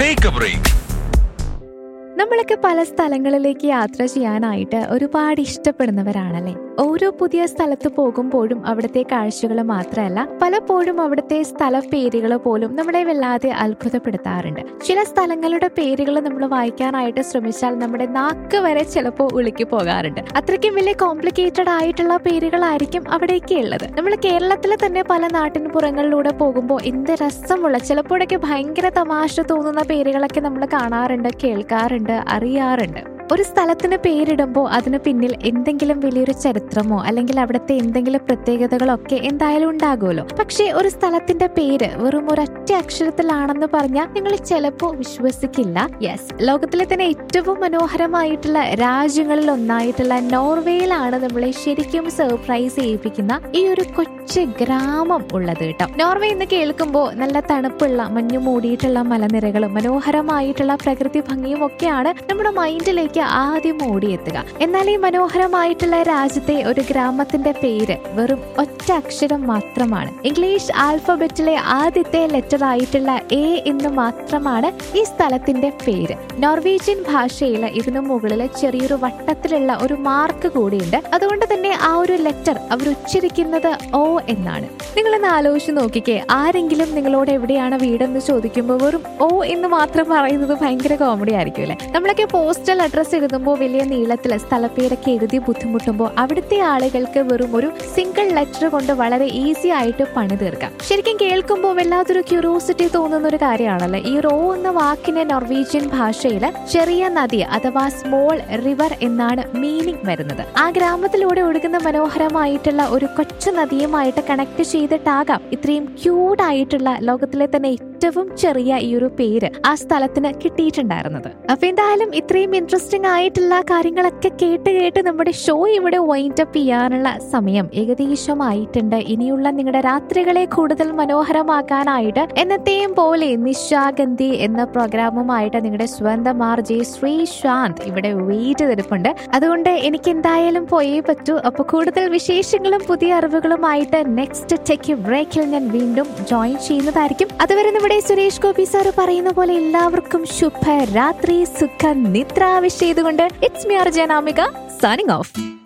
take A break നമ്മളൊക്കെ പല സ്ഥലങ്ങളിലേക്ക് യാത്ര ചെയ്യാനായിട്ട് ഒരുപാട് ഇഷ്ടപ്പെടുന്നവരാണല്ലേ ഓരോ പുതിയ സ്ഥലത്ത് പോകുമ്പോഴും അവിടുത്തെ കാഴ്ചകൾ മാത്രമല്ല പലപ്പോഴും അവിടുത്തെ സ്ഥല പേരുകൾ പോലും നമ്മളെ വല്ലാതെ അത്ഭുതപ്പെടുത്താറുണ്ട് ചില സ്ഥലങ്ങളുടെ പേരുകൾ നമ്മൾ വായിക്കാനായിട്ട് ശ്രമിച്ചാൽ നമ്മുടെ നാക്ക് വരെ ചിലപ്പോൾ ഉളുക്കി പോകാറുണ്ട് അത്രയ്ക്കും വലിയ കോംപ്ലിക്കേറ്റഡ് ആയിട്ടുള്ള പേരുകളായിരിക്കും അവിടേക്ക് ഉള്ളത് നമ്മൾ കേരളത്തിലെ തന്നെ പല നാട്ടിൻ പുറങ്ങളിലൂടെ പോകുമ്പോൾ എന്ത് രസമുള്ള ചിലപ്പോഴൊക്കെ ഭയങ്കര തമാശ തോന്നുന്ന പേരുകളൊക്കെ നമ്മൾ കാണാറുണ്ട് കേൾക്കാറുണ്ട് അറിയാറുണ്ട് ഒരു സ്ഥലത്തിന് പേരിടുമ്പോൾ അതിന് പിന്നിൽ എന്തെങ്കിലും വലിയൊരു ചരിത്രമോ അല്ലെങ്കിൽ അവിടുത്തെ എന്തെങ്കിലും പ്രത്യേകതകളൊക്കെ എന്തായാലും ഉണ്ടാകുമല്ലോ പക്ഷേ ഒരു സ്ഥലത്തിന്റെ പേര് വെറും ഒരൊറ്റ അക്ഷരത്തിലാണെന്ന് പറഞ്ഞാൽ നിങ്ങൾ ചിലപ്പോൾ വിശ്വസിക്കില്ല യെസ് ലോകത്തിലെ തന്നെ ഏറ്റവും മനോഹരമായിട്ടുള്ള രാജ്യങ്ങളിൽ ഒന്നായിട്ടുള്ള നോർവേയിലാണ് നമ്മളെ ശരിക്കും സർപ്രൈസ് ചെയ്യിപ്പിക്കുന്ന ഈ ഒരു കൊച്ചു ഗ്രാമം ഉള്ളത് കേട്ടോ നോർവേ എന്ന് കേൾക്കുമ്പോൾ നല്ല തണുപ്പുള്ള മഞ്ഞു മൂടിയിട്ടുള്ള മലനിരകളും മനോഹരമായിട്ടുള്ള പ്രകൃതി ഭംഗിയും ഒക്കെയാണ് നമ്മുടെ മൈൻഡിലേക്ക് ആദ്യം ഓടിയെത്തുക എന്നാൽ ഈ മനോഹരമായിട്ടുള്ള രാജ്യത്തെ ഒരു ഗ്രാമത്തിന്റെ പേര് വെറും ഒറ്റ അക്ഷരം മാത്രമാണ് ഇംഗ്ലീഷ് ആൽഫബറ്റിലെ ആദ്യത്തെ ലെറ്റർ ആയിട്ടുള്ള എ എന്ന് മാത്രമാണ് ഈ സ്ഥലത്തിന്റെ പേര് നോർവീജിയൻ ഭാഷയിൽ ഇതിനു മുകളിൽ ചെറിയൊരു വട്ടത്തിലുള്ള ഒരു മാർക്ക് കൂടിയുണ്ട് അതുകൊണ്ട് തന്നെ ആ ഒരു ലെറ്റർ അവർ ഉച്ചരിക്കുന്നത് ഓ എന്നാണ് നിങ്ങളൊന്ന് ആലോചിച്ച് നോക്കിക്കേ ആരെങ്കിലും നിങ്ങളോട് എവിടെയാണ് വീടെന്ന് ചോദിക്കുമ്പോൾ വെറും ഓ എന്ന് മാത്രം പറയുന്നത് ഭയങ്കര കോമഡി ആയിരിക്കും അല്ലെ നമ്മളൊക്കെ പോസ്റ്റൽ അഡ്രസ് എഴുതുമ്പോൾ വലിയ നീളത്തിൽ സ്ഥലപ്പേരൊക്കെ എഴുതി ബുദ്ധിമുട്ടുമ്പോൾ അവിടുത്തെ ആളുകൾക്ക് വെറും ഒരു സിംഗിൾ ലെറ്റർ കൊണ്ട് വളരെ ഈസി ആയിട്ട് പണി തീർക്കാം ശരിക്കും കേൾക്കുമ്പോൾ വല്ലാത്തൊരു ക്യൂരിയോസിറ്റി തോന്നുന്ന ഒരു കാര്യമാണല്ലോ ഈ ഒരു ഓ എന്ന വാക്കിന് നോർവീജിയൻ ഭാഷയിൽ ചെറിയ നദി അഥവാ സ്മോൾ റിവർ എന്നാണ് മീനിങ് വരുന്നത് ആ ഗ്രാമത്തിലൂടെ ഒഴുകുന്ന മനോഹരമായിട്ടുള്ള ഒരു കൊച്ചു നദിയുമായിട്ട് കണക്ട് ചെയ്തിട്ടാകാം ഇത്രയും ക്യൂട്ട് ആയിട്ടുള്ള ലോകത്തിലെ തന്നെ ഏറ്റവും ചെറിയ ഈ ഒരു പേര് ആ സ്ഥലത്തിന് കിട്ടിയിട്ടുണ്ടായിരുന്നത് അപ്പൊ എന്തായാലും ഇത്രയും ഇൻട്രസ്റ്റിംഗ് ആയിട്ടുള്ള കാര്യങ്ങളൊക്കെ കേട്ട് കേട്ട് നമ്മുടെ ഷോ ഇവിടെ വൈൻഡ് അപ്പ് ചെയ്യാനുള്ള സമയം ഏകദേശമായിട്ടുണ്ട് ഇനിയുള്ള നിങ്ങളുടെ രാത്രികളെ കൂടുതൽ മനോഹരമാക്കാനായിട്ട് എന്നത്തെയും പോലെ നിശാഗന്ധി എന്ന പ്രോഗ്രാമുമായിട്ട് നിങ്ങളുടെ സ്വന്തം ആർ ജെ ശ്രീശാന്ത് ഇവിടെ വെയിറ്റ് ചെയ്തിരിപ്പുണ്ട് അതുകൊണ്ട് എനിക്ക് എന്തായാലും പോയേ പറ്റൂ അപ്പൊ കൂടുതൽ വിശേഷങ്ങളും പുതിയ അറിവുകളുമായിട്ട് നെക്സ്റ്റ് ടെക് ബ്രേക്കിൽ ഞാൻ വീണ്ടും ജോയിൻ ചെയ്യുന്നതായിരിക്കും അതുവരെ നമ്മുടെ സുരേഷ് ഗോപി സാർ പറയുന്ന പോലെ എല്ലാവർക്കും ശുഭ രാത്രി സുഖ നിദ്ര വിഷ് ചെയ്തുകൊണ്ട് ഇറ്റ്സ് മി അർജനാമിക സൈനിങ് ഓഫ്